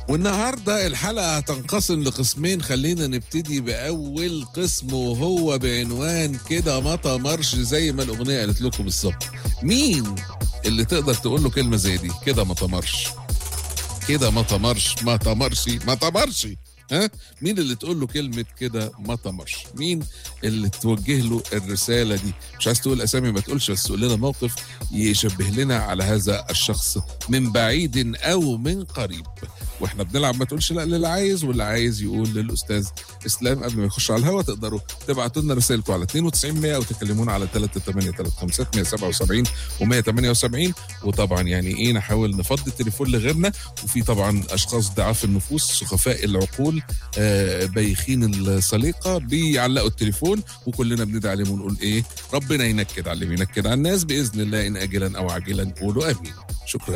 والنهارده الحلقه هتنقسم لقسمين خلينا نبتدي باول قسم وهو بعنوان كده ما طمرش زي ما الاغنيه قالت لكم بالظبط مين اللي تقدر تقول له كلمه زي دي كده ما طمرش كده ما طمرش ما طمرش ما طمرش ها مين اللي تقول له كلمة كده ما طمرش مين اللي توجه له الرسالة دي مش عايز تقول أسامي ما تقولش بس تقول لنا موقف يشبه لنا على هذا الشخص من بعيد أو من قريب واحنا بنلعب ما تقولش لا للي عايز واللي عايز يقول للاستاذ اسلام قبل ما يخش على الهواء تقدروا تبعتوا لنا رسائلكم على 92 100 او تكلمونا على 3835 177 و178 وطبعا يعني ايه نحاول نفضي التليفون لغيرنا وفي طبعا اشخاص ضعاف النفوس سخفاء العقول آه بايخين السليقه بيعلقوا التليفون وكلنا بندعي عليهم ونقول ايه ربنا ينكد على اللي بينكد على الناس باذن الله ان اجلا او عاجلا قولوا امين شكرا